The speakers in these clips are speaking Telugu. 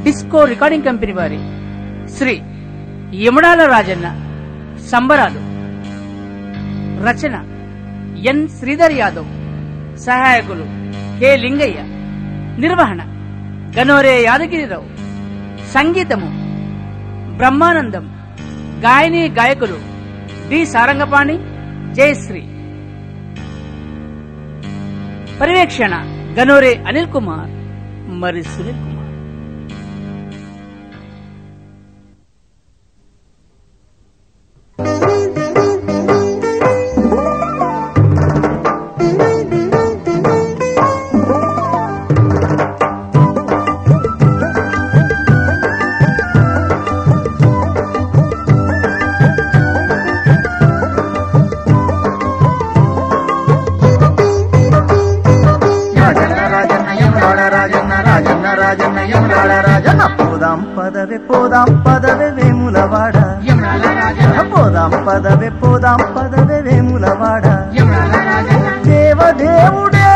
డిస్కో రికార్డింగ్ కంపెనీ వారి శ్రీ యముడాల రాజన్న సంబరాలు రచన ఎన్ శ్రీధర్ యాదవ్ సహాయకులు కె లింగయ్య నిర్వహణ గనోరే యాదగిరిరావు సంగీతము బ్రహ్మానందం గాయని గాయకులు డి సారంగపాణి జయశ్రీ పర్యవేక్షణ గనోరే అనిల్ కుమార్ మరి సునీల్ కుమార్ రాజన్న రాజన్న యమలాడ రాజన్న రాజన్న రాజన్న యమలాడ రాజన్న పోదాం పదవే పోదాం పదవే వేములవాడ యమలాల రాజన్న పోదాం పదవే పోదాం పదవే వేములవాడ యమలాల రాజన్న దేవదేవుడే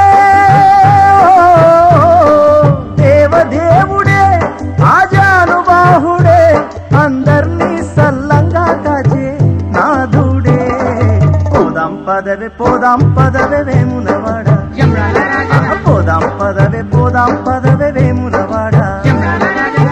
దేవదేవుడే ఆజానుబాహుడే అందర్నీ సల్లంగా కాచే నాథుడే పోదాం పదవే పోదాం పదవే వేములవాడ యమలాల రాజన్న పోదాం పదవే పోదాం పదవే వేములవాడ యమలాల రాజన్న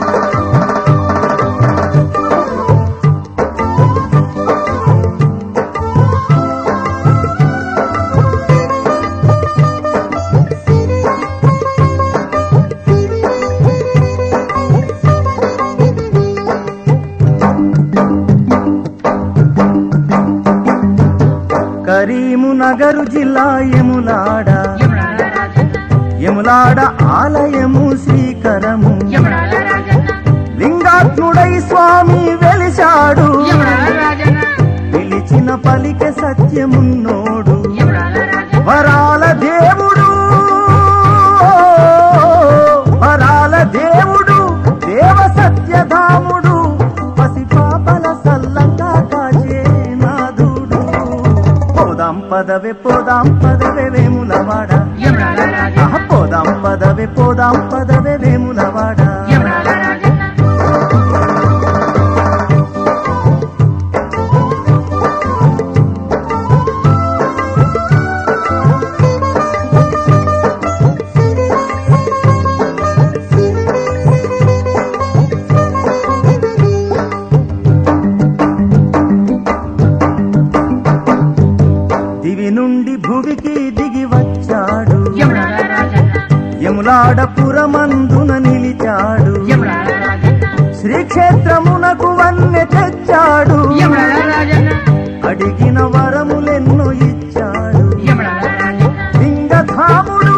కరీమునగరు జిల్లా ఎములాడ యమలాల రాజన్న ఎములాడ ఆలయము శ్రీకరము యమలాల రాజన్న లింగాత్ముడై స్వామి వెలిశాడు యమలాల రాజన్న పిలిచిన పలికె సత్యమున్నోడు యమలాల రాజన్న వరాల దేవుడు వరాల దేవుడు దేవ సత్యధాముడు పసిపాపల సల్లంగా కాచే నాదుడు పోదాం పదవే పోదాం పదవే వేములవాడ యమలాల రాజన్న ఆహ, పోదాం పదవే పోదాం పదవే వేములవాడ యమలాల రాజన్న దివి నుండి భువికి దిగి వచ్చాడు యమలాల రాజన్న యములాడపురమందున నిలిచాడు యమలాల రాజన్న శ్రీక్షేత్రమునకు వన్నె తెచ్చాడు యమలాల రాజన్న అడిగిన వరములెన్నో ఇచ్చాడు యమలాల రాజన్న లింగధాముడు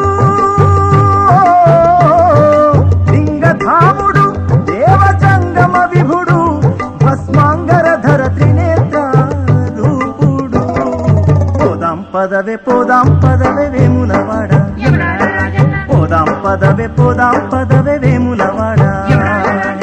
లింగధాముడు దేవజంగమ విభుడు భస్మాంగరధర త్రినేత్ర రూపుడు పోదాం పదవే పోదాం పదవే వేములవాడ యమలాల రాజన్న పోదాం పదవే పోదాం పదవే వేములవాడ యమలాల రాజన్న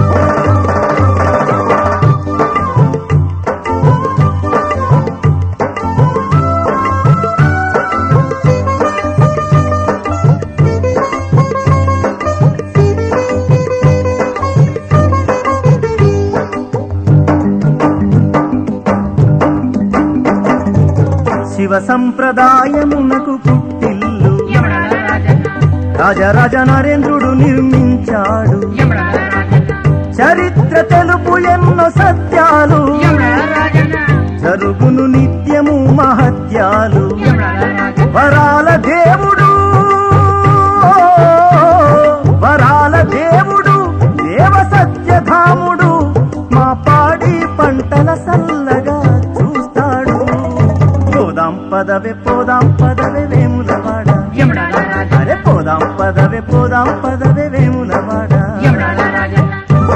శివ సంప్రదాయమునకు పుట్టిల్లు యమలాల రాజన్న రాజరాజ నరేంద్రుడు నిర్మించాడు యమలాల రాజన్న చరిత్ర తెలుపు ఎన్నో సత్యాలు యమలాల రాజన్న జరుగును నిత్యము మహత్యాలు యమలాల రాజన్న వరాల దేవుడు వరాల దేవుడు దేవ సత్యధాముడు మా పాడి పంటల సల్లగా చూస్తాడు పోదాం పదవే పోదాం పదవే వేములవాడ యమలాల రాజన్న అరే పోదాం పదవే పోదాం పదవే వేములవాడ యమలాల రాజన్న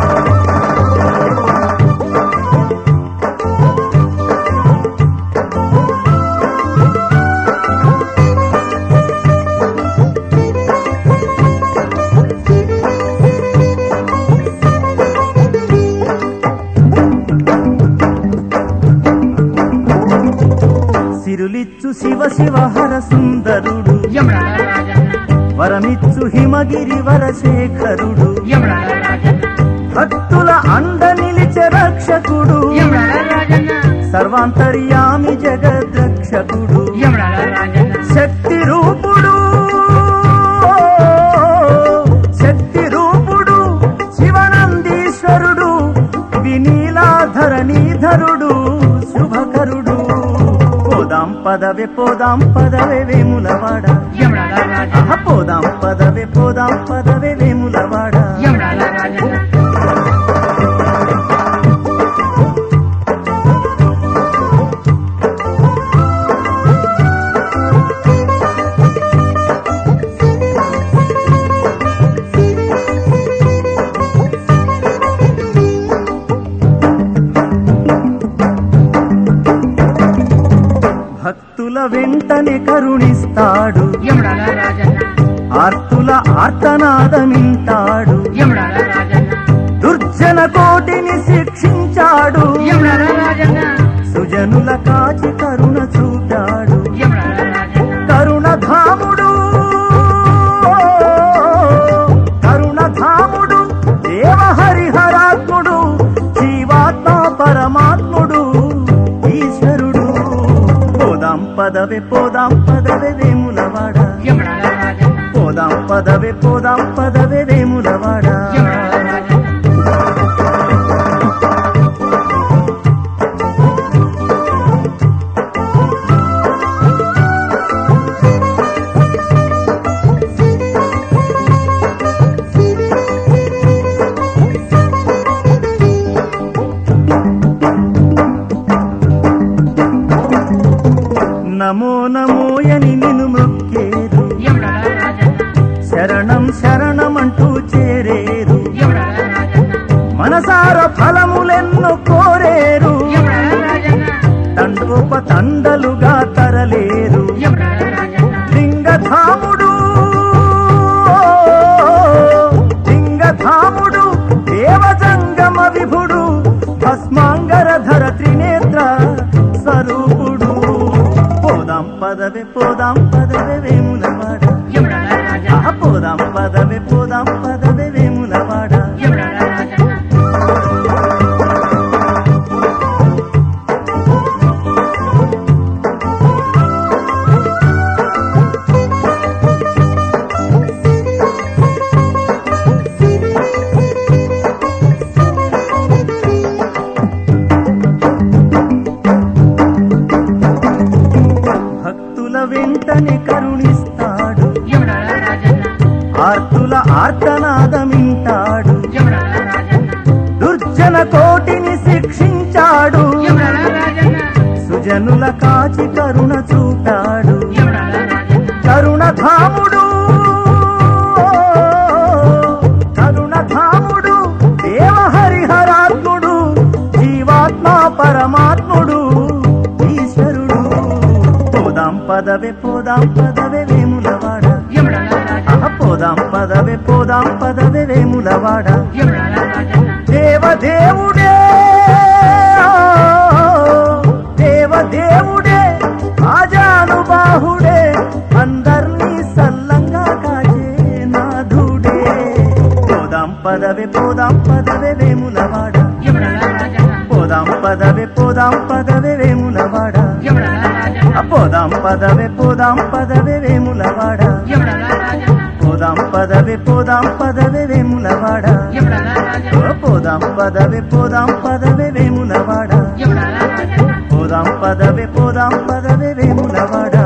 సిరులిచ్చు శివ శివ హర సుందరుడు యమలాల రాజన్న వరమిచ్చు హిమగిరి వరశేఖరుడు యమలాల భక్తుల అండ నిలిచే రక్షకుడు యమలాల రాజన్న సర్వాంతర్యామి జగద్రక్షకుడు యమలాల రాజన్న శక్తి రూపుడు శక్తి రూపుడు శివనందీశ్వరుడు వినీలాధరణీధరుడు శుభకరుడు పోదాం పదవే పోదాం పదవే వేములవాడ యమలాల రాజన్న ఆహ, పోదాం పదవే పోదాం పదవే వేములవాడ యమలాల రాజన్న భక్తుల వెంటనే కరుణిస్తాడు యమలాల రాజన్న ఆర్తుల ఆర్తనాదమింటాడు యమలాల రాజన్న దుర్జన కోటిని శిక్షించాడు యమలాల రాజన్న సుజనుల కాచి కరుణ చూపాడు యమలాల రాజన్న కరుణధాముడు కరుణధాముడు దేవహరిహరాత్ముడు జీవాత్మ పరమాత్ముడు ఈశ్వరుడు పోదాం పదవే పోదాం పదవే వేములవాడ యమలాల రాజన్న పోదాం పదవే పోదాం పదవే వేములవాడ యమలాల రాజన్న నమో నమోయని నిన్ను మొక్కేరు యమలాల రాజన్న శరణం శరణమంటూ చేరేరు యమలాల రాజన్న మనసార ఫలములెన్నో కోరేరు యమలాల రాజన్న తండోప తండలుగా తరలేరు యమలాల రాజన్న లింగధాముడు లింగధాముడు దేవజంగమ విభుడు భస్మాంగరధర త్రినేత్ర స్వరూపుడు పోదాం పదవే పోదాం పదవే వేములవాడ యమలాల రాజన్న ఆహ, పోదాం పదవే పోదాం పదవే వేములవాడ యమలాల రాజన్న భక్తుల వెంటనే కరుణిస్తాడు యమలాల రాజన్న ఆర్తుల ఆర్తనాదమింటాడు యమలాల రాజన్న దుర్జన కోటిని శిక్షించాడు యమలాల రాజన్న సుజనుల కాచి కరుణ చూపాడు యమలాల రాజన్న కరుణధాముడు కరుణధాముడు దేవహరిహరాత్ముడు జీవాత్మ పరమాత్ముడు ఈశ్వరుడు పోదాం పదవే పోదాం పదవే వేములవాడ యమలాల రాజన్న ఆహ, పోదాం పదవే పోదాం పదవే వేములవాడ యమలాల రాజన్న దేవదేవుడే దేవదేవుడే ఆజానుబాహుడే అందర్నీ సల్లంగా కాచే నాథుడే పోదాం పదవే పోదాం పదవే వేములవాడ యమలాల రాజన్న పోదాం పదవే పోదాం పదవే వేములవాడ యమలాల రాజన్న పోదాం పదవే పోదాం పదవే వేములవాడ యమలాల రాజన్న పోదాం పదవే పోదాం పదవే వేములవాడ యమలాల రాజన్న పోదాం పదవే పోదాం పదవే వేములవాడ యమలాల రాజన్న పోదాం పదవే పోదాం పదవే వేములవాడ